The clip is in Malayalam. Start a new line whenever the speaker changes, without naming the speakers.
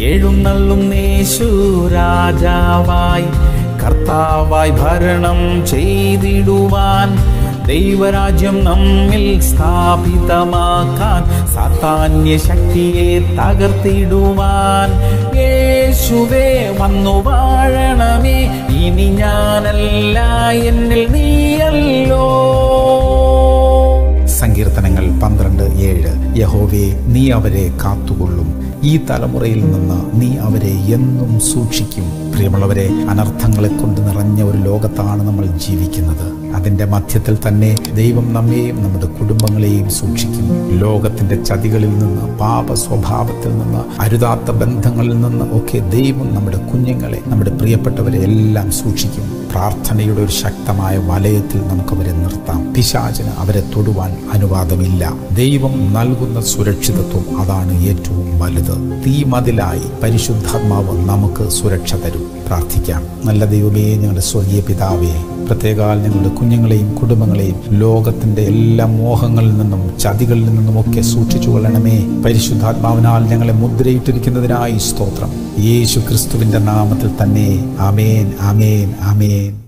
എഴുന്നള്ളും യേശു രാജാവായി കർത്താവായി ഭരണം ചെയ്തിടുവാൻ ദൈവരാജ്യം നമ്മിൽ സ്ഥാപിതമാക്കാൻ സാത്താന്യ ശക്തിയെ തകർത്തിടുവാൻ യേശുവേ വന്നു വാഴണമേ ഇനി ഞാനല്ല എന്നിൽ നീയല്ലോ
സങ്കീർത്തനങ്ങൾ പന്ത്രണ്ട് ഏഴ് യഹോവേ നീ അവരെ കാത്തുകൊള്ളും ഈ തലമുറയിൽ നിന്ന് നീ അവരെ എന്നും സൂക്ഷിക്കും പ്രിയമുള്ളവരെ അനർത്ഥങ്ങളെ കൊണ്ട് നിറഞ്ഞ ഒരു ലോകത്താണ് നമ്മൾ ജീവിക്കുന്നത് അതിൻ്റെ മധ്യത്തിൽ തന്നെ ദൈവം നമ്മെയും നമ്മുടെ കുടുംബങ്ങളെയും സൂക്ഷിക്കും ലോകത്തിൻ്റെ ചതികളിൽ നിന്ന് പാപ സ്വഭാവത്തിൽ നിന്ന് അരുതാത്ത ബന്ധങ്ങളിൽ നിന്ന് ഒക്കെ ദൈവം നമ്മുടെ കുഞ്ഞുങ്ങളെ നമ്മുടെ പ്രിയപ്പെട്ടവരെ എല്ലാം സൂക്ഷിക്കും പ്രാർത്ഥനയുടെ ഒരു ശക്തമായ വലയത്തിൽ നമുക്കവരെ നിർത്താം പിശാചിന് അവരെ തൊടുവാൻ അനുവാദമില്ല ദൈവം നൽകുന്ന സുരക്ഷിതത്വം അതാണ് ഏറ്റവും വലുത് തീമതിലായി പരിശുദ്ധാത്മാവ് നമുക്ക് സുരക്ഷ തരും പ്രാർത്ഥിക്കാം നല്ല ദൈവമേ ഞങ്ങളുടെ സ്വർഗീയ പിതാവേ പ്രത്യേകാൽ ഞങ്ങളുടെ കുഞ്ഞുങ്ങളെയും കുടുംബങ്ങളെയും ലോകത്തിന്റെ എല്ലാ മോഹങ്ങളിൽ നിന്നും ചതികളിൽ നിന്നുമൊക്കെ സൂക്ഷിച്ചു കൊള്ളണമേ പരിശുദ്ധാത്മാവിനാൽ ഞങ്ങളെ മുദ്രയിട്ടിരിക്കുന്നതിനായി സ്തോത്രം യേശു ക്രിസ്തുവിന്റെ നാമത്തിൽ തന്നെ അമേൻ അമേൻ അമേൻ